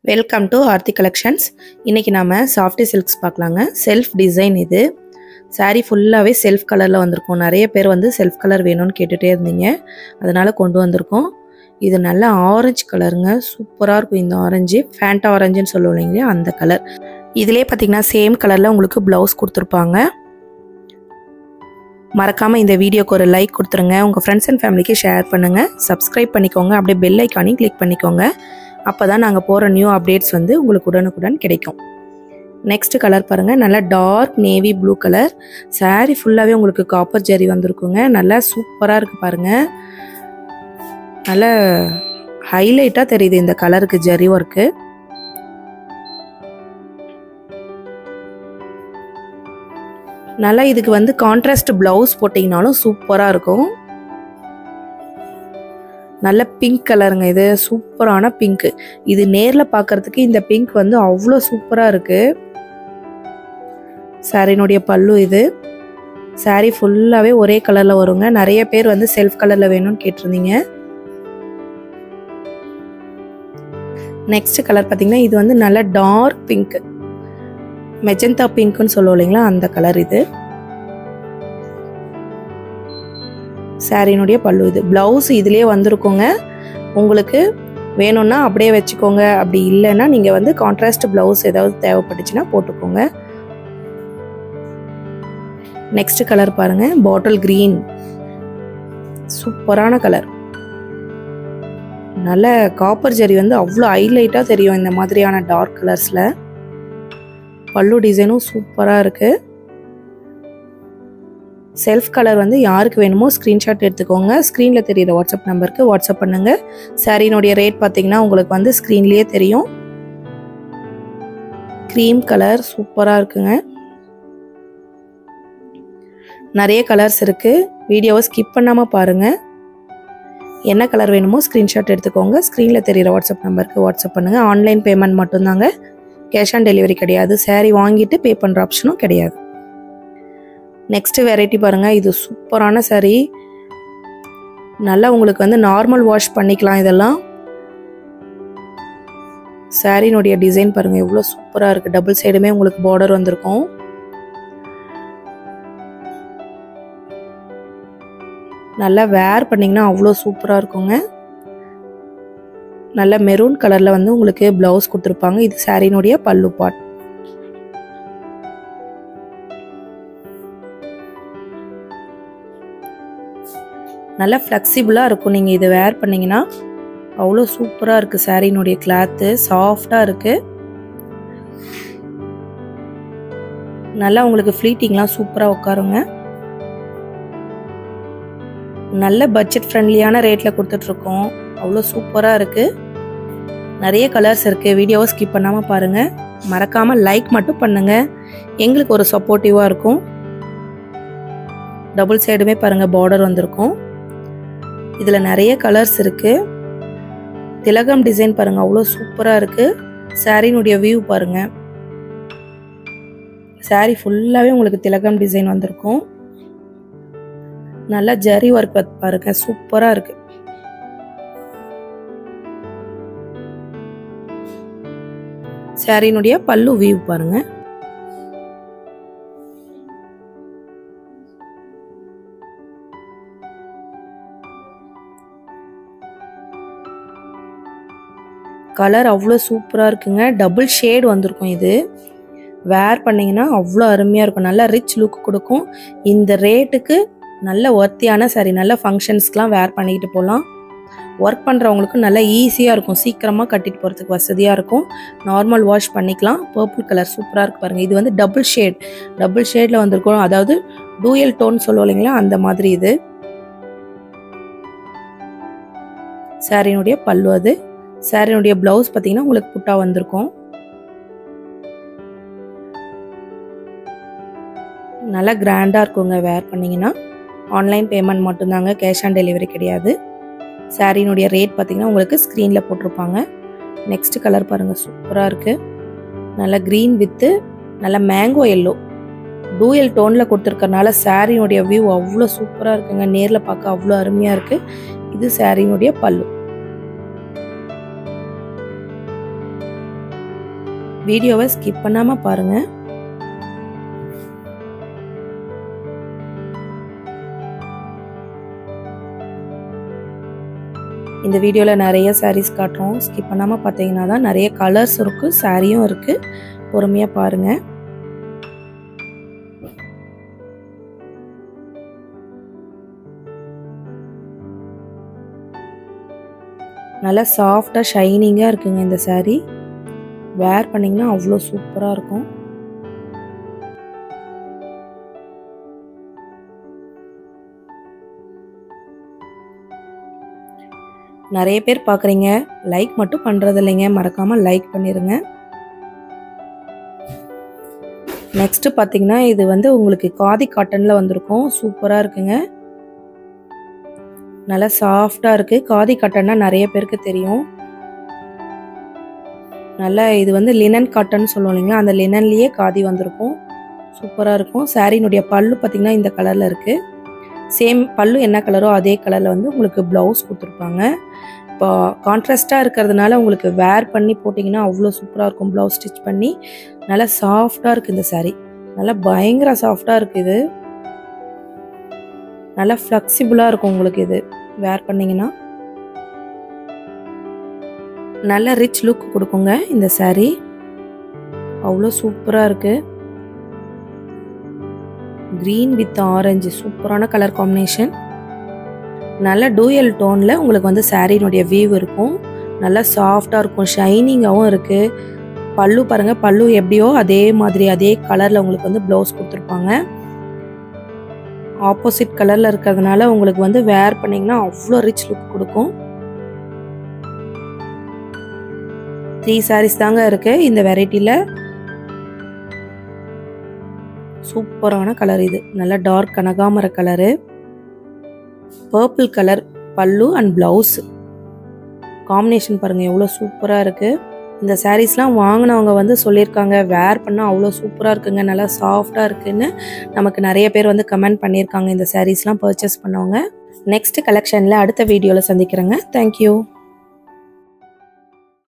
welcome to Aarthi collections இன்றைக்கி நாம் softy silks பார்க்கலாங்க செல்ஃப் டிசைன் இது saree ஃபுல்லாகவே செல்ஃப் கலரில் வந்திருக்கும் நிறைய பேர் வந்து செல்ஃப் கலர் வேணும்னு கேட்டுகிட்டே இருந்தீங்க அதனால் கொண்டு வந்திருக்கோம் இது நல்ல ஆரஞ்சு கலருங்க சூப்பராக இருக்கும் இந்த ஆரஞ்சு ஃபேண்டா ஆரஞ்சுன்னு சொல்லுவோம் இல்லைங்களா அந்த கலர் இதிலே பார்த்தீங்கன்னா சேம் கலரில் உங்களுக்கு ப்ளவுஸ் கொடுத்துருப்பாங்க மறக்காமல் இந்த வீடியோக்கு ஒரு லைக் கொடுத்துருங்க உங்கள் ஃப்ரெண்ட்ஸ் அண்ட் ஃபேமிலிக்கு ஷேர் பண்ணுங்கள் சப்ஸ்கிரைப் பண்ணிக்கோங்க அப்படியே பெல் ஐக்கானையும் கிளிக் பண்ணிக்கோங்க அப்போ தான் நாங்கள் போகிற நியூ அப்டேட்ஸ் வந்து உங்களுக்கு உடனுக்குடன் கிடைக்கும் நெக்ஸ்ட் கலர் பாருங்கள் நல்லா dark navy blue colour saree ஃபுல்லாகவே உங்களுக்கு காப்பர் ஜெரி வந்திருக்குங்க நல்லா சூப்பராக இருக்குது பாருங்கள் நல்ல ஹைலைட்டாக தெரியுது இந்த கலருக்கு ஜெரி ஒர்க்கு நல்லா இதுக்கு வந்து கான்ட்ராஸ்ட் ப்ளவுஸ் போட்டிங்கனாலும் சூப்பராக இருக்கும் நல்ல பிங்க் கலருங்க இது சூப்பரான பிங்க் இது நேரில் பார்க்கறதுக்கு இந்த பிங்க் வந்து அவ்வளோ சூப்பராக இருக்கு சாரினுடைய பல்லு இது சாரி ஃபுல்லாகவே ஒரே கலரில் வருங்க நிறைய பேர் வந்து செல்ஃப் கலரில் வேணும்னு கேட்டிருந்தீங்க நெக்ஸ்ட் கலர் பார்த்தீங்கன்னா இது வந்து நல்ல டார்க் பிங்க் மெஜந்தா பிங்க்னு சொல்லுவோம் இல்லைங்களா அந்த கலர் இது சாரினுடைய பல்லு இது ப்ளவுஸ் இதுலேயே வந்திருக்குங்க உங்களுக்கு வேணும்னா அப்படியே வச்சுக்கோங்க அப்படி இல்லைன்னா நீங்கள் வந்து கான்ட்ராஸ்ட் ப்ளவுஸ் ஏதாவது தேவைப்பட்டுச்சுன்னா போட்டுக்கோங்க நெக்ஸ்ட் கலர் பாருங்க பாட்டில் கிரீன் சூப்பரான கலர் நல்ல காப்பர் ஜெரி வந்து அவ்வளோ ஹைலைட்டாக தெரியும் இந்த மாதிரியான டார்க் கலர்ஸில் பல்லு டிசைனும் சூப்பராக இருக்குது செல்ஃப் கலர் வந்து யாருக்கு வேணுமோ ஸ்க்ரீன்ஷாட் எடுத்துக்கோங்க ஸ்க்ரீனில் தெரியிற வாட்ஸ்அப் நம்பருக்கு வாட்ஸ்அப் பண்ணுங்கள் சாரினுடைய ரேட் பார்த்தீங்கன்னா உங்களுக்கு வந்து ஸ்க்ரீன்லேயே தெரியும் க்ரீம் கலர் சூப்பராக இருக்குங்க நிறைய கலர்ஸ் இருக்குது வீடியோவை ஸ்கிப் பண்ணாமல் பாருங்கள் என்ன கலர் வேணுமோ ஸ்க்ரீன்ஷாட் எடுத்துக்கோங்க ஸ்க்ரீனில் தெரியிற வாட்ஸ்அப் நம்பருக்கு வாட்ஸ்அப் பண்ணுங்கள் ஆன்லைன் பேமெண்ட் மட்டும்தாங்க கேஷ் ஆன் டெலிவரி கிடையாது சாரீ வாங்கிட்டு பே பண்ணுற ஆப்ஷனும் கிடையாது நெக்ஸ்ட் வெரைட்டி பாருங்கள் இது சூப்பரான சாரீ நல்லா உங்களுக்கு வந்து நார்மல் வாஷ் பண்ணிக்கலாம் இதெல்லாம் சாரினுடைய டிசைன் பாருங்கள் எவ்வளோ சூப்பராக இருக்குது டபுள் சைடுமே உங்களுக்கு பார்டர் வந்திருக்கும் நல்லா வேர் பண்ணிங்கன்னா அவ்வளோ சூப்பராக இருக்குங்க நல்ல மெரூன் கலரில் வந்து உங்களுக்கு ப்ளவுஸ் கொடுத்துருப்பாங்க இது சாரினுடைய பல்லு பாட் நல்லா ஃப்ளெக்சிபிளாக இருக்கும் நீங்கள் இதை வேர் பண்ணிங்கன்னா அவ்வளோ சூப்பராக இருக்குது சாரினுடைய கிளாத்து சாஃப்டாக இருக்குது நல்லா உங்களுக்கு ஃப்ளீட்டிங்லாம் சூப்பராக உட்காருங்க நல்ல பட்ஜெட் ஃப்ரெண்ட்லியான ரேட்டில் கொடுத்துட்ருக்கோம் அவ்வளோ சூப்பராக இருக்குது நிறைய கலர்ஸ் இருக்குது வீடியோவை ஸ்கிப் பண்ணாமல் பாருங்கள் மறக்காமல் லைக் மட்டும் பண்ணுங்கள் எங்களுக்கு ஒரு சப்போர்ட்டிவாக இருக்கும் டபுள் சைடுமே பாருங்கள் பார்டர் வந்திருக்கும் இதில் நிறைய கலர்ஸ் இருக்குது திலகம் டிசைன் பாருங்கள் அவ்வளோ சூப்பராக இருக்குது சாரினுடைய வியூ பாருங்கள் சாரி ஃபுல்லாகவே உங்களுக்கு திலகம் டிசைன் வந்திருக்கும் நல்லா ஜரி ஒர்க் பாருங்க சூப்பராக இருக்கு சாரினுடைய பல்லு வியூ பாருங்க கலர் அவ்வளோ சூப்பராக இருக்குங்க டபுள் ஷேட் வந்திருக்கும் இது வேர் பண்ணிங்கன்னா அவ்வளோ அருமையாக இருக்கும் நல்லா ரிச் லுக் கொடுக்கும் இந்த ரேட்டுக்கு நல்ல ஒர்த்தியான சாரி நல்ல ஃபங்க்ஷன்ஸ்க்கெலாம் வேர் பண்ணிக்கிட்டு போகலாம் ஒர்க் பண்ணுறவங்களுக்கு நல்லா ஈஸியாக இருக்கும் சீக்கிரமாக கட்டிட்டு போகிறதுக்கு வசதியாக இருக்கும் நார்மல் வாஷ் பண்ணிக்கலாம் பர்பிள் கலர் சூப்பராக இருக்குது பாருங்கள் இது வந்து டபுள் ஷேட் டபுள் ஷேடில் வந்திருக்கும் அதாவது டூயல் டோன் சொல்லுவோம் இல்லைங்களா அந்த மாதிரி இது சாரினுடைய பல்லு அது சாரினுடைய ப்ளவுஸ் பார்த்தீங்கன்னா உங்களுக்கு புட்டா வந்திருக்கும் நல்லா கிராண்டாக இருக்குங்க வேர் பண்ணிங்கன்னா ஆன்லைன் பேமெண்ட் மட்டும்தாங்க கேஷ் ஆன் டெலிவரி கிடையாது சாரினுடைய ரேட் பார்த்தீங்கன்னா உங்களுக்கு ஸ்க்ரீனில் போட்டிருப்பாங்க நெக்ஸ்ட் கலர் பாருங்கள் சூப்பராக இருக்குது நல்ல க்ரீன் வித்து நல்ல மேங்கோ எல்லோ டூயல் டோனில் கொடுத்துருக்கறனால சாரினுடைய வியூ அவ்வளோ சூப்பராக இருக்குங்க நேரில் பார்க்க அவ்வளோ அருமையாக இருக்குது இது சாரினுடைய பல்லு வீடியோவை ஸ்கிப் பண்ணாமல் பாருங்கள் இந்த வீடியோவில் நிறைய சாரீஸ் காட்டுறோம் ஸ்கிப் பண்ணாமல் பார்த்தீங்கன்னா தான் நிறைய கலர்ஸ் இருக்குது சாரியும் இருக்குது பொறுமையாக பாருங்கள் நல்லா சாஃப்டாக ஷைனிங்காக இருக்குங்க இந்த சாரீ வேர் பண்ணிங்கன்னா அவ்வளோ சூப்பராக இருக்கும் நிறைய பேர் பார்க்குறீங்க லைக் மட்டும் பண்ணுறது இல்லைங்க மறக்காமல் லைக் பண்ணிடுங்க நெக்ஸ்ட்டு பார்த்தீங்கன்னா இது வந்து உங்களுக்கு காதி காட்டனில் வந்திருக்கும் சூப்பராக இருக்குங்க நல்லா சாஃப்டாக இருக்குது காதி காட்டன்னா நிறைய பேருக்கு தெரியும் நல்லா இது வந்து லினன் காட்டன் சொல்லுவோம் இல்லைங்களா அந்த லினன்லேயே காதி வந்திருக்கும் சூப்பராக இருக்கும் சாரினுடைய பல்லு பார்த்திங்கன்னா இந்த கலரில் இருக்குது சேம் பல்லு என்ன கலரோ அதே கலரில் வந்து உங்களுக்கு ப்ளவுஸ் கொடுத்துருப்பாங்க இப்போ கான்ட்ராஸ்டாக இருக்கிறதுனால உங்களுக்கு வேர் பண்ணி போட்டிங்கன்னா அவ்வளோ சூப்பராக இருக்கும் ப்ளவுஸ் ஸ்டிச் பண்ணி நல்லா சாஃப்டாக இருக்குது இந்த சாரீ நல்லா பயங்கர சாஃப்டாக இருக்குது இது நல்லா ஃப்ளெக்சிபிளாக இருக்கும் உங்களுக்கு இது வேர் பண்ணிங்கன்னா நல்ல ரிச் லுக் கொடுக்குங்க இந்த சாரீ அவ்வளோ சூப்பராக இருக்குது க்ரீன் வித் ஆரஞ்சு சூப்பரான கலர் காம்பினேஷன் நல்ல டூயல் டோனில் உங்களுக்கு வந்து சாரீனுடைய வியூ இருக்கும் நல்லா சாஃப்டாக இருக்கும் ஷைனிங்காகவும் இருக்குது பல்லு பாருங்கள் பல்லு எப்படியோ அதே மாதிரி அதே கலரில் உங்களுக்கு வந்து ப்ளவுஸ் கொடுத்துருப்பாங்க ஆப்போசிட் கலரில் இருக்கிறதுனால உங்களுக்கு வந்து வேர் பண்ணிங்கன்னா அவ்வளோ ரிச் லுக் கொடுக்கும் த்ரீ சாரீஸ் தாங்க இருக்குது இந்த வெரைட்டியில் சூப்பரான கலர் இது நல்ல டார்க் கனகாமர colour purple colour pallu and blouse combination பாருங்கள் எவ்வளோ சூப்பராக இருக்குது இந்த சாரீஸ்லாம் வாங்கினவங்க வந்து சொல்லியிருக்காங்க வேர் பண்ணால் அவ்வளோ சூப்பராக இருக்குங்க நல்லா சாஃப்டாக இருக்குன்னு நமக்கு நிறைய பேர் வந்து கமெண்ட் பண்ணியிருக்காங்க இந்த சாரீஸ்லாம் பர்ச்சேஸ் பண்ணவங்க நெக்ஸ்ட் கலெக்ஷனில் அடுத்த வீடியோவில் சந்திக்கிறேங்க தேங்க்யூ